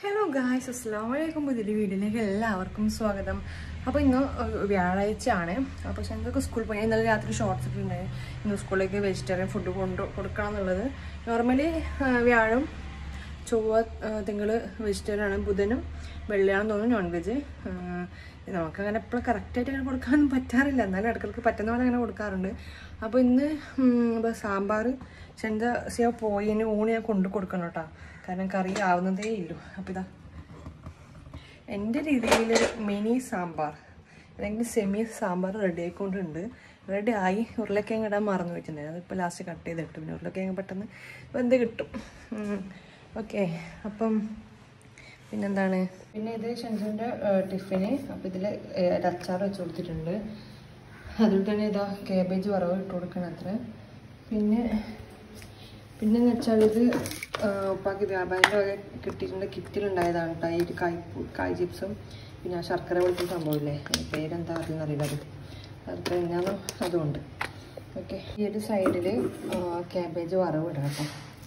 Hello guys അസ്സാം വലൈക്കും പുതിയൊരു വീഡിയോയിലേക്ക് എല്ലാവർക്കും സ്വാഗതം അപ്പോൾ ഇന്ന് ഒരു വ്യാഴാഴ്ച ആണ് അപ്പോൾ ഞങ്ങൾക്ക് സ്കൂളിൽ പോയി ഞാൻ ഇന്നലെ രാത്രി ഷോർട്സ് ഇട്ടിട്ടുണ്ടായി ഇന്ന് സ്കൂളിലേക്ക് വെജിറ്റേറിയൻ ഫുഡ് കൊണ്ട് കൊടുക്കണം എന്നുള്ളത് നോർമലി വ്യാഴം ചൊവ്വ ആ, തിങ്കൾ വെജിറ്റേറിയൻ ആണ് ബുധനും വെള്ളിയാണെന്ന് തോന്നുന്നു നോൺ വെജ് നമുക്കങ്ങനെ എപ്പോഴും കറക്റ്റായിട്ട് അങ്ങനെ കൊടുക്കാനൊന്നും പറ്റാറില്ല എന്നാലും ഇടയ്ക്കിടയ്ക്ക് പറ്റുന്ന പോലെ അങ്ങനെ കൊടുക്കാറുണ്ട് അപ്പോൾ ഇന്ന് ഇപ്പോൾ സാമ്പാർ ചെന്ത സിയ പോയി ഇനി ഊണ് ഞാൻ കൊണ്ടു കൊടുക്കണം കേട്ടോ കാരണം കറി ആവുന്നതേ ഇല്ലു അപ്പോൾ ഇതാ എൻ്റെ രീതിയിലൊരു മിനി സാമ്പാർ അല്ലെങ്കിൽ സെമി സാമ്പാർ റെഡി ആയിക്കൊണ്ടുണ്ട് റെഡി ആയി ഉരുളക്കിഴങ്ങ് ഇടാൻ മറന്നു വെച്ചിട്ടുണ്ടായിരുന്നു അതിപ്പോൾ ലാസ്റ്റ് കട്ട് ചെയ്തിട്ട് പിന്നെ ഉരുളക്കിഴങ്ങ് പെട്ടെന്ന് വെന്ത് കിട്ടും ഓക്കെ അപ്പം പിന്നെന്താണ് പിന്നെ ഇത് ഷെൻജുവിൻ്റെ ടിഫിന് അപ്പോൾ ഇതിൽ ഒരു അച്ചാർ വെച്ച് കൊടുത്തിട്ടുണ്ട് അതിൽ തന്നെ ഇതാ കേബേജ് വറവ് ഇട്ട് കൊടുക്കണം അത്ര പിന്നെ പിന്നെന്ന് വെച്ചാൽ ഇത് ആ, ഉപ്പാക്ക് വ്യാപാരിൻ്റെ വക കിട്ടിയിട്ടുണ്ട് കിറ്റിലുണ്ടായതാണ് കേട്ടോ ഈ ഒരു കായ് പു- കായ് ചിപ്സും പിന്നെ ആ ശർക്കര പോലത്തെ സംഭവമില്ലേ അതിൻ്റെ പേരെന്താ അറിയുന്ന അറിയില്ല അത് ശർക്കര എന്നാണോ അതുകൊണ്ട് ഓക്കെ ഈ ഒരു സൈഡിൽ ക്യാബേജ് വറവ് ഇടാം കേട്ടോ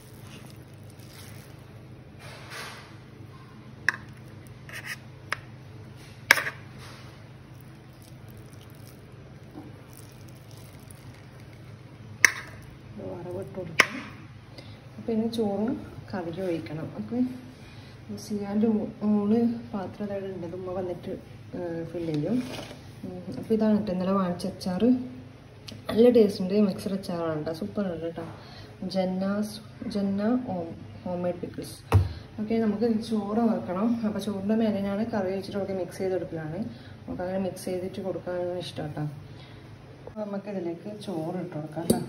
ഇത് വറവിട്ട് കൊടുക്കാം അപ്പം ഇനി ചോറും കറിയും ഒഴിക്കണം അപ്പം സിയാൻ്റെ മൂന്ന് പാത്രം അതായത് ഉണ്ട് അത് ഉമ്മ വന്നിട്ട് ഫില്ല് ചെയ്യും അപ്പോൾ ഇതാണ് കേട്ടോ ഇന്നലെ വാങ്ങിച്ച അച്ചാർ നല്ല ടേസ്റ്റ് ഉണ്ട് മിക്സർ അച്ചാറാണ് കേട്ടോ സൂപ്പർ ഉണ്ട് കേട്ടോ Janna's Janna home home made pickles okay നമുക്ക് ചോറ് വെക്കണം അപ്പോൾ ചോറിൻ്റെ മേലെ ഞാൻ കറി വെച്ചിട്ട് ഒക്കെ മിക്സ് ചെയ്ത് കൊടുക്കലാണ് നമുക്ക് അങ്ങനെ മിക്സ് ചെയ്തിട്ട് കൊടുക്കാനാണ് ഇഷ്ടം കേട്ടോ അപ്പോൾ നമുക്കിതിലേക്ക് ചോറ് ഇട്ട് കൊടുക്കാം കേട്ടോ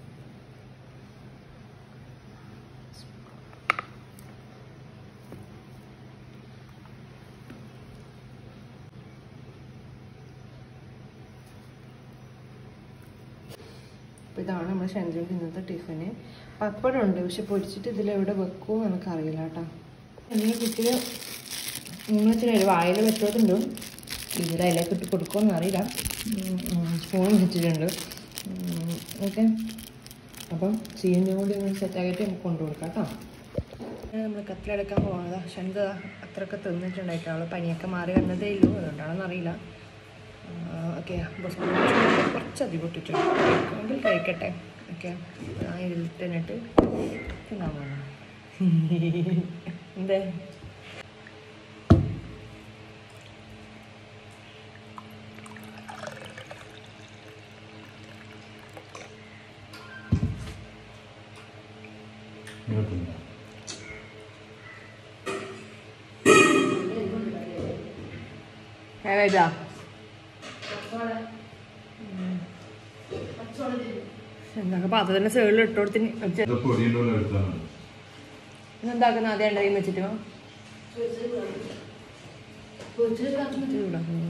അപ്പോൾ ഇതാണ് നമ്മുടെ ഷെൻജുവിൻ്റെ ഇന്നത്തെ ടിഫിന് പപ്പടം ഉണ്ട് പക്ഷെ പൊരിച്ചിട്ട് ഇതിലെവിടെ വെക്കുമോ നമുക്ക് അറിയില്ല കേട്ടോ എന്തെങ്കിലും കുട്ടികൾ മൂന്ന് വെച്ചിട്ട് വായിൽ വെച്ചോട്ടുണ്ട് ഇതിൽ അതിലേക്ക് ഇട്ട് കൊടുക്കുമെന്ന് അറിയില്ല സ്പൂൺ വെച്ചിട്ടുണ്ട് ഓക്കെ അപ്പം ചീൻ്റെ കൂടി ഒന്ന് സെറ്റാക്കിയിട്ട് നമുക്ക് കൊണ്ടു കൊടുക്കാം കേട്ടോ നമ്മൾ കത്തിലെടുക്കാൻ പോകുന്നത് ഷെൻജ അത്രയൊക്കെ തിന്നിട്ടുണ്ടായിട്ട് അവൾ പനിയൊക്കെ മാറി വന്നതേ ഉള്ളൂ അതുകൊണ്ടാണെന്ന് അറിയില്ല ഓക്കെ കുറച്ചധികം ഇട്ടിട്ടുണ്ട് കഴിക്കുമെങ്കിൽ കഴിക്കട്ടെ ഓക്കെ ആ ഇതിലിട്ടിട്ട് തിന്നാൻ പോകണം എന്തേ ഏതാ എന്തൊക്കെ പാത്രത്തിന്റെ സൈഡിൽ ഇട്ട് കൊടുത്തിന് എന്താക്കുന്ന ആദ്യം എണ്ണയും വെച്ചിട്ട് ചൂടാക്കുന്നു.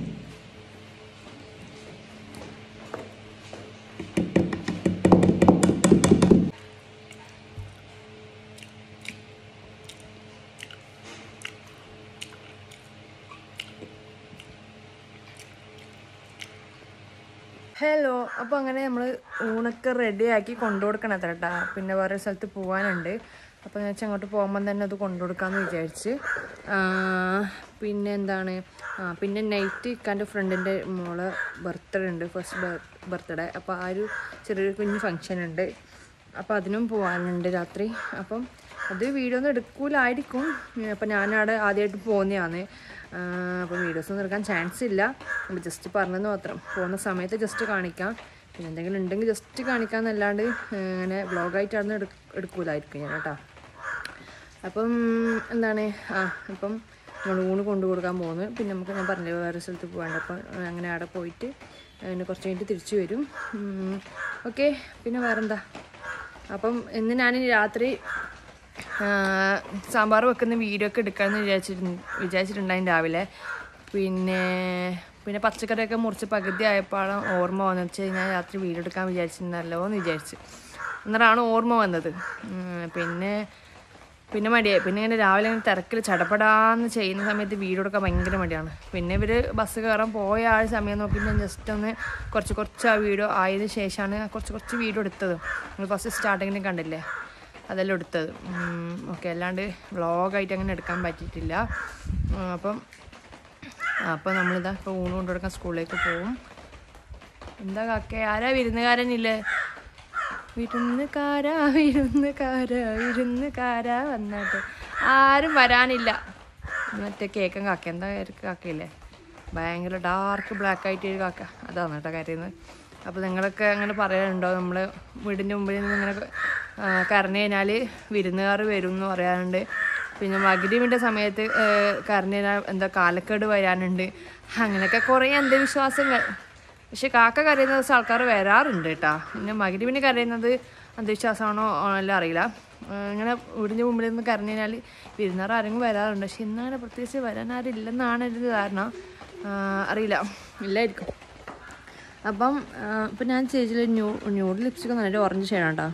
ഹലോ അപ്പോൾ അങ്ങനെ നമ്മൾ ഊണൊക്കെ റെഡിയാക്കി കൊണ്ടു കൊടുക്കണം അത്ര കേട്ടോ പിന്നെ വേറെ സ്ഥലത്ത് പോകാനുണ്ട് അപ്പോൾ ഞാൻ വെച്ചാൽ അങ്ങോട്ട് പോകുമ്പം തന്നെ അത് കൊണ്ടു കൊടുക്കാമെന്ന് വിചാരിച്ച് ആ, പിന്നെ എന്താണ് ആ പിന്നെ നൈറ്റ് ഇക്കാൻ്റെ ഫ്രണ്ടിൻ്റെ മോളെ ബർത്ത്ഡേ ഉണ്ട് ഫസ്റ്റ് ബർത്ത്ഡേ അപ്പോൾ ആ ഒരു ചെറിയൊരു കുഞ്ഞ് ഫങ്ഷൻ ഉണ്ട് അപ്പോൾ അതിനും പോകാനുണ്ട് രാത്രി അപ്പം അത് വീഡിയോ ഒന്നും എടുക്കൂലായിരിക്കും അപ്പം ഞാനവിടെ ആദ്യമായിട്ട് പോകുന്നതാണ് അപ്പം വീഡിയോസ് ഒന്നും എടുക്കാൻ ചാൻസ് ഇല്ല അപ്പം ജസ്റ്റ് പറഞ്ഞെന്ന് മാത്രം പോകുന്ന സമയത്ത് ജസ്റ്റ് കാണിക്കാം പിന്നെ എന്തെങ്കിലും ഉണ്ടെങ്കിൽ ജസ്റ്റ് കാണിക്കാമെന്നല്ലാണ്ട് അങ്ങനെ വ്ളോഗായിട്ടാണ് എടു എടുക്കൂലായിരിക്കും ഞാൻ കേട്ടോ അപ്പം എന്താണ് ആ അപ്പം നമ്മൾ ഊണ് കൊണ്ടു കൊടുക്കാൻ പോകുന്നു പിന്നെ നമുക്ക് ഞാൻ പറഞ്ഞില്ല വേറെ സ്ഥലത്ത് പോകാണ്ട് അപ്പം അങ്ങനെ അവിടെ പോയിട്ട് പിന്നെ കുറച്ച് കഴിഞ്ഞിട്ട് തിരിച്ചു വരും ഓക്കെ പിന്നെ വേറെന്താ അപ്പം ഇന്ന് ഞാൻ രാത്രി ആ, സാമ്പാർ വെക്കുന്ന വീഡിയോ ഒക്കെ എടുക്കാമെന്ന് വിചാരിച്ചിരുന്നു വിചാരിച്ചിട്ടുണ്ടായിരുന്നു രാവിലെ പിന്നെ പിന്നെ പച്ചക്കറിയൊക്കെ മുറിച്ച് പകുതി ആയപ്പോഴാണ് ഓർമ്മ വന്നത് വെച്ച് കഴിഞ്ഞാൽ രാത്രി വീഡിയോ എടുക്കാൻ വിചാരിച്ചിരുന്നല്ലോ എന്ന് വിചാരിച്ച് അന്നേരമാണ് ഓർമ്മ വന്നത് ഉം, പിന്നെ പിന്നെ മടിയായി പിന്നെ ഇങ്ങനെ രാവിലെ ഇങ്ങനെ തിരക്കിൽ ചടപടാന്ന് ചെയ്യുന്ന സമയത്ത് വീഡിയോ എടുക്കാൻ ഭയങ്കര മടിയാണ് പിന്നെ ഇവർ ബസ് കയറാൻ പോയ ആ ഒരു സമയം നോക്കി ഞാൻ ജസ്റ്റ് ഒന്ന് കുറച്ച് കുറച്ച് ആ വീഡിയോ ആയതിനു ശേഷമാണ് കുറച്ച് കുറച്ച് വീഡിയോ എടുത്തത് നമ്മൾ ഫസ്റ്റ് സ്റ്റാർട്ടിങ്ങിന് കണ്ടില്ലേ അതെല്ലാം എടുത്തത് ഓക്കെ അല്ലാണ്ട് വ്ളോഗായിട്ട് അങ്ങനെ എടുക്കാൻ പറ്റിയിട്ടില്ല ഉം, അപ്പം അപ്പോൾ നമ്മളിതാ ഇപ്പോൾ ഊണ് കൊണ്ടുകൊടുക്കാൻ സ്കൂളിലേക്ക് പോവും എന്താ കാക്കേ ആരാ വിരുന്നുകാരനില്ലേ വിരുന്നുകാരാ വിരുന്നുകാരാ വിരുന്നുകാരാ വന്നിട്ട് ആരും വരാനില്ല മറ്റേ കേക്കും കാക്ക എന്താ പേർക്ക് കാക്കയില്ലേ ഭയങ്കര ഡാർക്ക് ബ്ലാക്ക് ആയിട്ട് ഒരു കാക്ക അതാണ് കേട്ടോ കരയുന്നത് അപ്പോൾ നിങ്ങളൊക്കെ അങ്ങനെ പറയാനുണ്ടോ നമ്മൾ വീടിൻ്റെ മുമ്പിൽ നിന്ന് ഇങ്ങനെ കരഞ്ഞു കഴിഞ്ഞാൽ വിരുന്നുകാർ വരും എന്ന് പറയാറുണ്ട് പിന്നെ മഗ്രിബിൻ്റെ സമയത്ത് കരഞ്ഞു കഴിഞ്ഞാൽ എന്താ കാലക്കേട് വരാനുണ്ട് അങ്ങനെയൊക്കെ കുറേ അന്ധവിശ്വാസങ്ങൾ പക്ഷെ കാക്ക കരയുന്ന ദിവസം ആൾക്കാർ വരാറുണ്ട് കേട്ടാ പിന്നെ മകരിവിന് കരയുന്നത് അന്ധവിശ്വാസമാണോ എല്ലാം അറിയില്ല ആ, ഇങ്ങനെ വീടിൻ്റെ മുമ്പിൽ നിന്ന് കരഞ്ഞു കഴിഞ്ഞാൽ വിരുന്നാർ ആരെങ്കിലും വരാറുണ്ട് പക്ഷെ ഇന്നങ്ങനെ പ്രത്യേകിച്ച് വരാൻ ആരും ഇല്ലെന്നാണ് ഒരു ധാരണ ആ, അറിയില്ല ഇല്ലായിരിക്കും അപ്പം ആ, ഇപ്പം ഞാൻ ചേച്ചിയിൽ ന്യൂ ന്യൂഡ് ലിപ്സ്റ്റിക് നല്ലൊരു ഓറഞ്ച് ഷെയ്ഡാണ് കേട്ടോ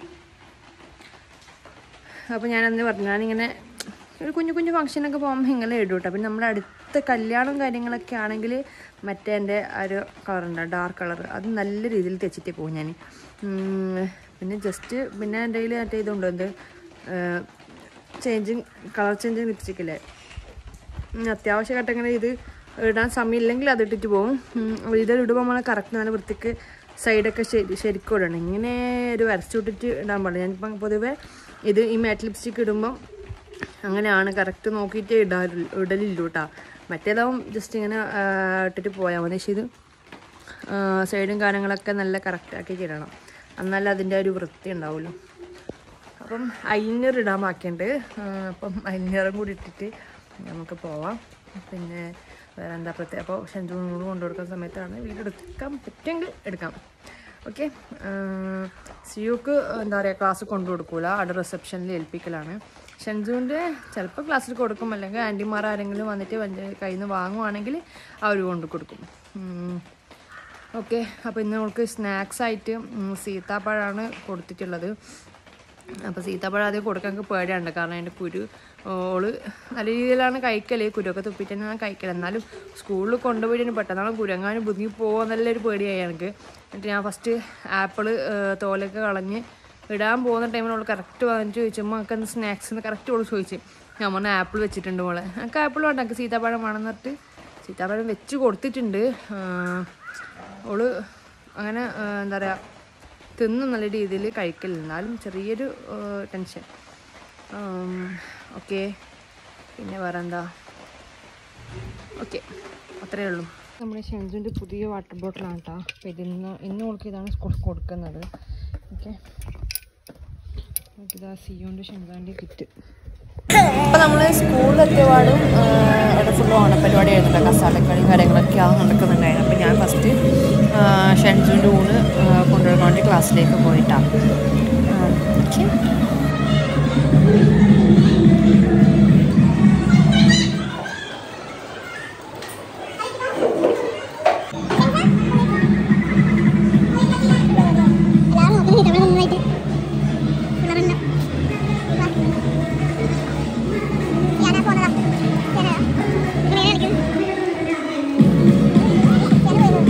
അപ്പോൾ ഞാനന്ന് പറഞ്ഞു ഞാനിങ്ങനെ ഒരു കുഞ്ഞു കുഞ്ഞു ഫംഗ്ഷനൊക്കെ പോകുമ്പോൾ ഇങ്ങനെ ഇടും കേട്ടോ പിന്നെ നമ്മുടെ അടുത്ത കല്യാണം കാര്യങ്ങളൊക്കെ ആണെങ്കിൽ മറ്റേ എൻ്റെ ആ ഒരു കളറുണ്ട് ഡാർക്ക് കളർ അത് നല്ല രീതിയിൽ തെച്ചിട്ട് പോകും ഞാൻ ഉം, പിന്നെ ജസ്റ്റ് പിന്നെ എൻ്റെ കയ്യിൽ മറ്റേ ഇതുണ്ട് എന്ത് ചേഞ്ചിങ് കളർ ചേഞ്ചിങ് ലിപ്സ്റ്റിക് ഇല്ലേ ഉം, അത്യാവശ്യ ഘട്ടങ്ങളിൽ ഇത് ഇടാൻ സമയമില്ലെങ്കിൽ അത് ഇട്ടിട്ട് പോകും ഉം, ഇത് ഇടുമ്പോൾ നമ്മൾ കറക്റ്റ് നല്ല വൃത്തിക്ക് സൈഡൊക്കെ ശരി ശരിക്കും ഇടണം ഇങ്ങനെ ഒരു വരച്ചുവിട്ടിട്ട് ഇടാൻ പാടില്ല ഞാനിപ്പം പൊതുവെ ഇത് ഈ മാറ്റ് ലിപ്സ്റ്റിക് ഇടുമ്പം അങ്ങനെയാണ് കറക്റ്റ് നോക്കിയിട്ട് ഇടാറില്ല ഇടലില്ല കേട്ടോ മറ്റേതാവും ജസ്റ്റ് ഇങ്ങനെ ആ, ഇട്ടിട്ട് പോയാൽ മതി പക്ഷേ ഇത് സൈഡും കാര്യങ്ങളൊക്കെ നല്ല കറക്റ്റാക്കി ഇടണം എന്നാലേ അതിൻ്റെ ഒരു വൃത്തി ഉണ്ടാവുമല്ലോ അപ്പം ഐനർ ഇടാൻ ബാക്കിയുണ്ട് ആ, അപ്പം ഐനറും കൂടി ഇട്ടിട്ട് നമുക്ക് പോവാം പിന്നെ വേറെ എന്താ പ്രത്യേക അപ്പോൾ ഷെഞ്ചൂണോട് കൊണ്ടുകൊടുക്കുന്ന സമയത്താണ് വീഡിയോ എടുക്കാൻ പറ്റുമെങ്കിൽ എടുക്കാം ഓക്കെ സിയുക്ക് എന്താ പറയുക ക്ലാസ് കൊണ്ടു കൊടുക്കൂല അവിടെ റിസപ്ഷനിൽ ഏൽപ്പിക്കലാണ് ഷെൻജുവിൻ്റെ ചിലപ്പോൾ ക്ലാസ്സിൽ കൊടുക്കും അല്ലെങ്കിൽ ആൻറ്റിമാർ ആരെങ്കിലും വന്നിട്ട് വണ്ടി കയ്യിൽ നിന്ന് വാങ്ങുവാണെങ്കിൽ അവർ കൊണ്ടു കൊടുക്കും ഉം. ഓക്കെ അപ്പോൾ ഇന്ന് നമുക്ക് സ്നാക്സ് ആയിട്ട് ഉം, സീതാപ്പഴമാണ് കൊടുത്തിട്ടുള്ളത് അപ്പോൾ സീതാപ്പഴം ആദ്യം കൊടുക്കാൻ എനിക്ക് പേടിയുണ്ട് കാരണം അതിൻ്റെ കുരു ഓള് നല്ല രീതിയിലാണ് കഴിക്കല് കുരുവൊക്കെ തുപ്പിട്ട് തന്നെയാണ് കഴിക്കൽ എന്നാലും സ്കൂളിൽ കൊണ്ടുപോയിട്ട് പെട്ടെന്നാണ് കുരങ്ങാനും ബുദ്ധി പോകുമെന്നുള്ളൊരു പേടിയായി എനിക്ക് എന്നിട്ട് ഞാൻ ഫസ്റ്റ് ആപ്പിൾ തോലൊക്കെ കളഞ്ഞ് ഇടാൻ പോകുന്ന ടൈമിൽ അവൾ കറക്റ്റ് വന്നിട്ട് ചോദിച്ചപ്പോൾ നമുക്ക് എന്ത് സ്നാക്സ് എന്ന് കറക്റ്റ് അവൾ ചോദിച്ചു ഞാൻ പറഞ്ഞ ആപ്പിൾ വെച്ചിട്ടുണ്ട് മോളെ എനിക്ക് ആപ്പിൾ വേണ്ട എനിക്ക് സീതാപ്പഴം വേണമെന്ന് പറഞ്ഞിട്ട് സീതാപ്പഴം വെച്ച് കൊടുത്തിട്ടുണ്ട് ആ, ഓള് അങ്ങനെ ആ, എന്താ പറയുക തിന്നും നല്ല രീതിയിൽ കഴിക്കില്ല എന്നാലും ചെറിയൊരു ടെൻഷൻ ഓക്കെ പിന്നെ വേറെ എന്താ ഓക്കെ അത്രയേ ഉള്ളൂ നമ്മുടെ ഷെൻസുൻ്റെ പുതിയ വാട്ടർ ബോട്ടിലാണ് കേട്ടോ അപ്പോൾ ഇതിന്ന് ഇന്ന് അവൾക്ക് ഇതാണ് സ്കൂൾ കൊടുക്കുന്നത് ഓക്കെ ഇതാ സിയോൻ്റെ ഷെൻസാൻ്റെ കിറ്റ് അപ്പോൾ നമ്മൾ സ്കൂളിലെത്തിയപാടും അവിടെ ഫുള്ള് ഓണപ്പരിപാടി ആയിരുന്നു കസാലക്കളിയും കാര്യങ്ങളൊക്കെയാണ് നടക്കുന്നുണ്ടായിരുന്നു അപ്പോൾ ഞാൻ ഫസ്റ്റ് ഷെൻസുൻ്റെ ഊണ് കൊണ്ടുപോകാൻ വേണ്ടി ക്ലാസ്സിലേക്ക് പോയിട്ടാണ് ഓക്കെ എല്ലാവരും നോക്കി തമിഴ് നന്നായിട്ട് പിള്ളേരുണ്ട് ഞാനാ പോന്നതാ ഞാനാ ഇങ്ങനെ കളിക്കുന്നു ഞാൻ പോയിരുന്നു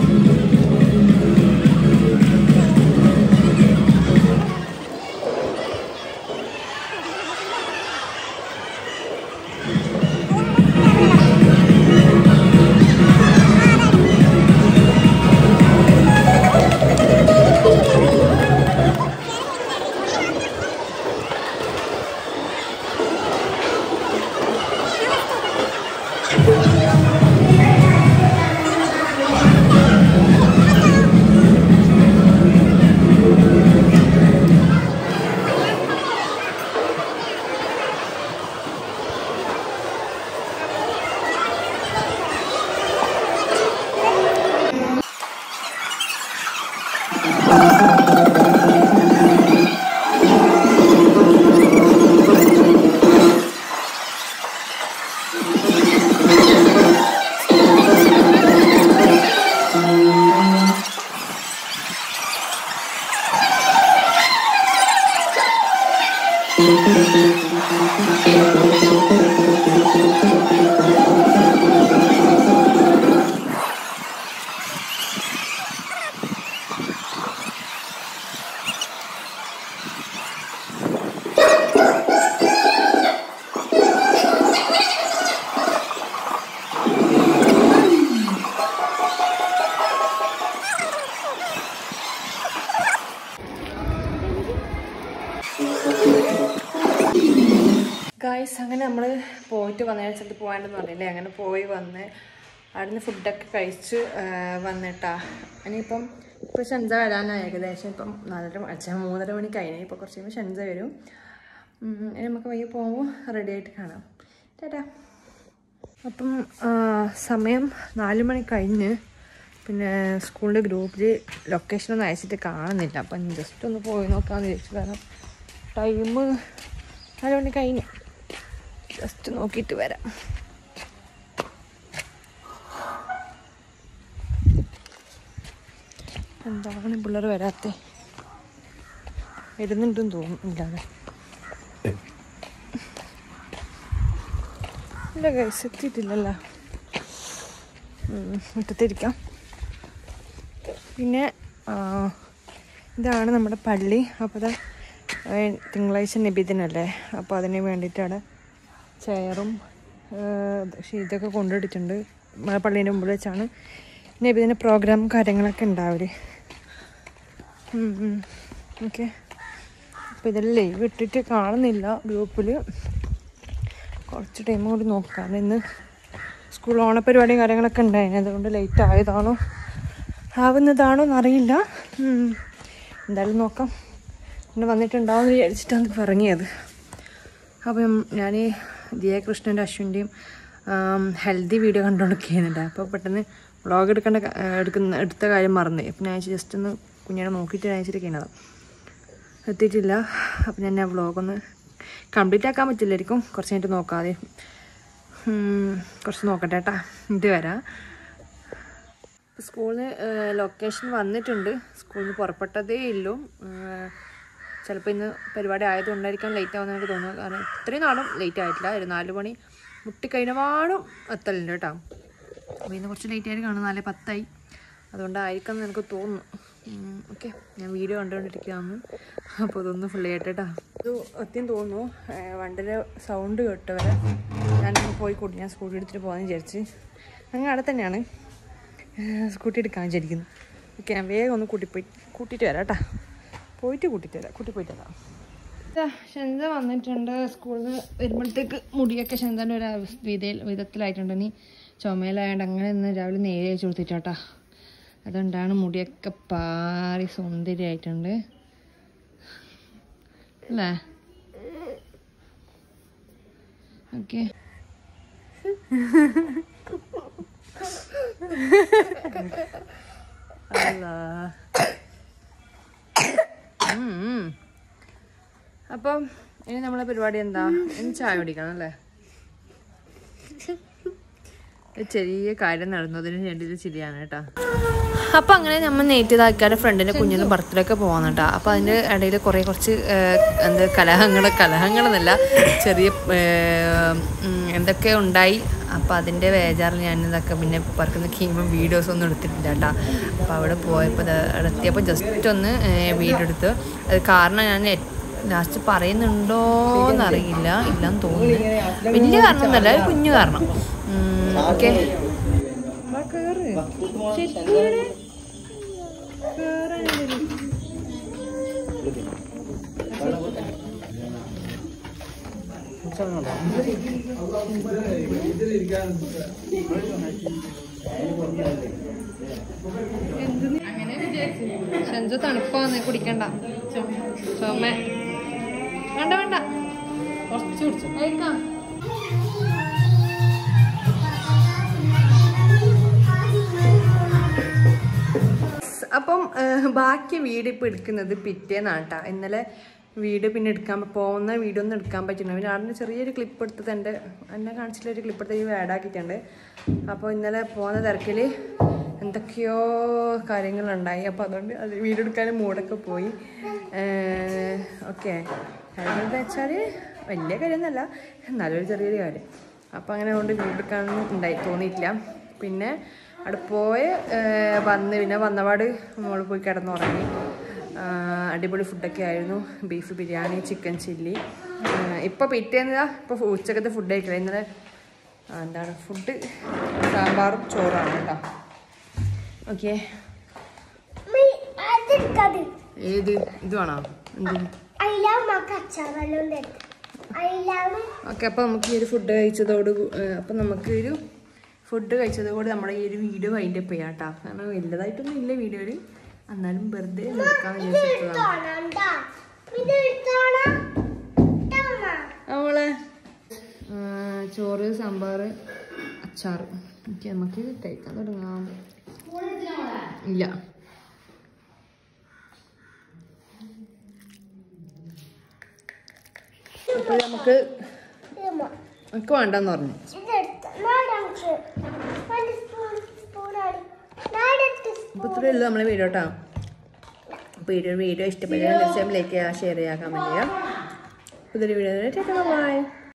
ഗൈസ് അങ്ങനെ നമ്മൾ പോയിട്ട് വന്ന സ്ഥലത്ത് പോകാണ്ടെന്ന് പറഞ്ഞില്ലേ അങ്ങനെ പോയി വന്ന് അവിടുന്ന് ഫുഡൊക്കെ കഴിച്ച് ആ, വന്നിട്ടാ ഇനിയിപ്പം ഇപ്പോൾ ഷെൻസ വരാനാണ് ഏകദേശം ഇപ്പം നാലര അച്ഛൻ മൂന്നര മണി കഴിഞ്ഞു ഇപ്പോൾ കുറച്ച് കഴിയുമ്പോൾ ഷെൻസ വരും ഉം, ഇനി നമുക്ക് വയ്യ പോകുമ്പോൾ റെഡി ആയിട്ട് കാണാം ചേട്ടാ അപ്പം ആ, സമയം നാല് മണി കഴിഞ്ഞ് പിന്നെ സ്കൂളിൻ്റെ ഗ്രൂപ്പിൽ ലൊക്കേഷനൊന്നും അയച്ചിട്ട് കാണുന്നില്ല അപ്പം ജസ്റ്റ് ഒന്ന് പോയി നോക്കാമെന്ന് വിചാരിച്ചു കാരണം ടൈം നാല് മണി കഴിഞ്ഞു ജസ്റ്റ് നോക്കിയിട്ട് വരാം എന്താണ് പിള്ളേർ വരാത്തെ വരുന്നുണ്ടെന്ന് തോന്നുന്നില്ലാതെ ഇല്ല ഗൈസ് എത്തിയിട്ടില്ലല്ലോ ഉം, മുറ്റത്തിരിക്കാം പിന്നെ ആ, ഇതാണ് നമ്മുടെ പള്ളി അപ്പോൾ അത് തിങ്കളാഴ്ച നിബിദിനല്ലേ അപ്പോൾ അതിന് വേണ്ടിയിട്ടാണ് ചെയറും ഷീറ്റൊക്കെ കൊണ്ടുപോയിട്ടുണ്ട് നമ്മുടെ പള്ളീൻ്റെ മുമ്പിൽ വെച്ചാണ് നബിദിന പ്രോഗ്രാം കാര്യങ്ങളൊക്കെ ഉണ്ടാവല് ഓക്കെ അപ്പോൾ ഇതിൽ ലൈവ് ഇട്ടിട്ട് കാണുന്നില്ല ഗ്രൂപ്പിൽ കുറച്ച് ടൈം കൂടി നോക്കാം ഇന്ന് സ്കൂൾ ഓണപരിപാടിയും കാര്യങ്ങളൊക്കെ ഉണ്ടായിരുന്നു അതുകൊണ്ട് ലേറ്റ് ആയതാണോ ആവുന്നതാണോ എന്നറിയില്ല ഉം. എന്തായാലും നോക്കാം പിന്നെ വന്നിട്ടുണ്ടാവും എന്ന് വിചാരിച്ചിട്ടാണ് ഇപ്പോൾ ഇറങ്ങിയത് അപ്പം ഞാൻ ദിയ കൃഷ്ണൻ്റെ അശ്വിൻ്റെയും ഹെൽത്തി വീഡിയോ കണ്ടുകൊണ്ടിരിക്കുന്നുണ്ട് അപ്പോൾ പെട്ടെന്ന് വ്ളോഗ് എടുക്കേണ്ട ക- ആ, എടുക്കുന്ന എടുത്ത കാര്യം മറന്നു അപ്പം ഞാൻ ജസ്റ്റ് ഒന്ന് കുഞ്ഞിനെ നോക്കിയിട്ട് ഞാൻ അയച്ചിരിക്കുന്നത് എത്തിയിട്ടില്ല അപ്പം ഞാൻ ആ വ്ളോഗ് ഒന്ന് കംപ്ലീറ്റ് ആക്കാൻ പറ്റില്ലായിരിക്കും കുറച്ച് കഴിഞ്ഞിട്ട് നോക്കാതെ ഉം, കുറച്ച് നോക്കട്ടെ കേട്ടാ ഇത് വരാം സ്കൂളിൽ ലൊക്കേഷൻ വന്നിട്ടുണ്ട് സ്കൂളിൽ നിന്ന് പുറപ്പെട്ടതേ ഇല്ലു ചിലപ്പോൾ ഇന്ന് പരിപാടി ആയതുകൊണ്ടായിരിക്കാം ലേറ്റ് ആവുന്ന എനിക്ക് തോന്നുന്നു കാരണം ഇത്രയും നാളും ലേറ്റ് ആയിട്ടില്ല ഒരു നാല് മണി മുട്ടിക്കഴിഞ്ഞപാടും എത്തലുണ്ട് കേട്ടോ അപ്പോൾ ഇന്ന് കുറച്ച് ലേറ്റ് ആയിട്ട് കാണും നാല് പത്തായി അതുകൊണ്ടായിരിക്കും എന്ന് എനിക്ക് തോന്നുന്നു ഓക്കെ ഞാൻ വീഡിയോ കണ്ടുകൊണ്ടിരിക്കുകയാണ് അപ്പോൾ ഇതൊന്ന് ഫുള്ളി കേട്ടോ ഇത് ഒത്തിരി തോന്നുന്നു ഏഹ് വണ്ടിയുടെ സൗണ്ട് കേട്ടവരെ ഞാനൊന്ന് പോയി കൂട്ടി ഞാൻ സ്കൂട്ടി എടുത്തിട്ട് പോകാമെന്ന് വിചാരിച്ച് അങ്ങനെ അവിടെ തന്നെയാണ് ഏഹ് സ്കൂട്ടി എടുക്കാൻ വിചാരിക്കുന്നു ഓക്കെ ഞാൻ വേഗം ഒന്ന് കൂട്ടിപ്പോയി കൂട്ടിയിട്ട് വരാം കേട്ടോ പോയിട്ട് കൂട്ടിയിട്ട് വരാം കൂട്ടി പോയിട്ട് വരാം ഷെന്ത വന്നിട്ടുണ്ട് സ്കൂളിൽ നിന്ന് വരുമ്പോഴത്തേക്ക് മുടിയൊക്കെ ഷെന്താൻ്റെ ഒരു അവസ്ഥ വിധയിൽ വിധത്തിലായിട്ടുണ്ട് ഇനി ചുമയിലായതുകൊണ്ട് അങ്ങനെ ഇന്ന് രാവിലെ നേരെ വെച്ച് കൊടുത്തിട്ടാ അതുകൊണ്ടാണ് മുടിയൊക്കെ പാറി സുന്ദരിയായിട്ടുണ്ട് അല്ലേ ഓക്കെ അല്ലാ ഉം, ഉം. അപ്പം ഇനി നമ്മളെ പരിപാടി എന്താ ഇനി ചായ കുടിക്കണം അല്ലേ ഒരു ചെറിയ കാര്യം നടന്നതിന് വേണ്ടിയിട്ട് ചിരിയാണ് കേട്ടോ അപ്പൊ അങ്ങനെ നമ്മൾ നെയ്റ്റ് ഇതാക്കിയാൽ ഫ്രണ്ടിന്റെ കുഞ്ഞിന് ബർത്ത്ഡേ ഒക്കെ പോകാൻ കേട്ടോ അപ്പൊ അതിന്റെ ഇടയിൽ കുറെ കുറച്ച് ഏഹ്, എന്താ കലഹങ്ങൾ കലഹങ്ങളെന്നല്ല ചെറിയ ഏഹ്, ഉം, എന്തൊക്കെ ഉണ്ടായി അപ്പൊ അതിന്റെ വേജാറിൽ ഞാൻ ഇതൊക്കെ പിന്നെ പറക്കുന്ന കീമ്പും വീഡിയോസ് ഒന്നും എടുത്തിട്ടില്ല കേട്ടോ അപ്പൊ അവിടെ പോയപ്പോൾ അവിടെ എത്തിയപ്പോൾ ജസ്റ്റ് ഒന്ന് വീഡിയോ എടുത്ത് അത് കാരണം ഞാൻ ലാസ്റ്റ് പറയുന്നുണ്ടോ എന്നറിയില്ല ഇല്ലെന്ന് തോന്നുന്നു വലിയ കാരണം ഒന്നല്ല ഒരു കുഞ്ഞു കാരണം ഓക്കെ ഷെഞ്ചു തണുപ്പാന്ന് കുടിക്കണ്ട ചുമ വേണ്ട വേണ്ട കുറച്ച് കുടിച്ചു കഴിക്കാം അപ്പം ഏഹ്, ബാക്കി വീട് ഇപ്പം എടുക്കുന്നത് പിറ്റേന്നാണ് കേട്ടോ ഇന്നലെ വീട് പിന്നെ എടുക്കാൻ പോകുന്ന വീഡിയോ ഒന്നും എടുക്കാൻ പറ്റില്ല പിന്നെ അവിടെ ചെറിയൊരു ക്ലിപ്പ് എടുത്തത് എൻ്റെ എന്നെ കാണിച്ചിട്ട് ഒരു ക്ലിപ്പ് എടുത്ത് ഈ ആഡാക്കിയിട്ടുണ്ട് അപ്പോൾ ഇന്നലെ പോകുന്ന തിരക്കിൽ എന്തൊക്കെയോ കാര്യങ്ങളുണ്ടായി അപ്പോൾ അതുകൊണ്ട് അത് വീഡിയോ എടുക്കാൻ മൂടൊക്കെ പോയി ഓക്കെ കാര്യം എന്താ വെച്ചാൽ വലിയ കാര്യമൊന്നുമല്ല എന്നാലും ഒരു ചെറിയൊരു കാര്യം അപ്പോൾ അങ്ങനെ കൊണ്ട് വീഡിയോ എടുക്കാനൊന്നും ഉണ്ടായി തോന്നിയിട്ടില്ല പിന്നെ അവിടെ പോയി ഏഹ് വന്ന് പിന്നെ വന്നപാട് മോള് പോയി കിടന്നുറങ്ങി ആഹ് അടിപൊളി ഫുഡൊക്കെ ആയിരുന്നു ബീഫ് ബിരിയാണി ചിക്കൻ ചില്ലി ഇപ്പോൾ പിറ്റേന്ന് ഇപ്പോൾ ഉച്ചക്കത്തെ ഫുഡ് കഴിക്കില്ല ഇന്നലെ ആ, എന്താണ് ഫുഡ് സാമ്പാറും ചോറാണ് കേട്ടോ ഓക്കെ അതെടുക്കത് ഏത് ഇത് വേണോ എന്ത് അതിലാ മക്ക അച്ചാറെല്ലാം അതിലാണ് ഓക്കെ അപ്പോൾ നമുക്ക് ഈ ഒരു ഫുഡ് കഴിച്ചതോട് അപ്പം നമുക്ക് ഒരു ഫുഡ് കഴിച്ചതോട് നമ്മുടെ ഈ ഒരു വീഡിയോ വൈൻഡ് അപ്പ് ചെയ്യാം കേട്ടോ കാരണം വലുതായിട്ടൊന്നും ഇല്ല വീഡിയോയിൽ എന്നാലും വെറുതെ നോക്കാന്ന് വിചാരിച്ചിട്ടതാണ് എടുത്തോണണ്ടാ ഇത് എടുത്തോണം ഇട്ടോണ അവളെ ആ, ചോറ് സാമ്പാർ അച്ചാർ ഓക്കെ നമുക്ക് കഴിക്കാൻ തുടങ്ങാം ഇല്ല അപ്പോൾ നമുക്ക് ഇതുമോ നമുക്ക് വേണ്ടെന്ന് പറഞ്ഞു ഇതെടുത്ത നാടൻക്ക് രണ്ട് സ്പൂൺ സ്പൂണാണ് നാടൻക്ക് അപ്പോൾ ഇത്രയേ ഉള്ളൂ നമ്മളെ വീഡിയോ കേട്ടോ അപ്പോൾ വീഡിയോ വീഡിയോ ഇഷ്ടപ്പെട്ടാൽ തീർച്ചയായും ലൈക്ക് ചെയ്യുക ഷെയർ ചെയ്യുക കമൻറ്റ് ചെയ്യുക പുതിയൊരു വീഡിയോ ബൈ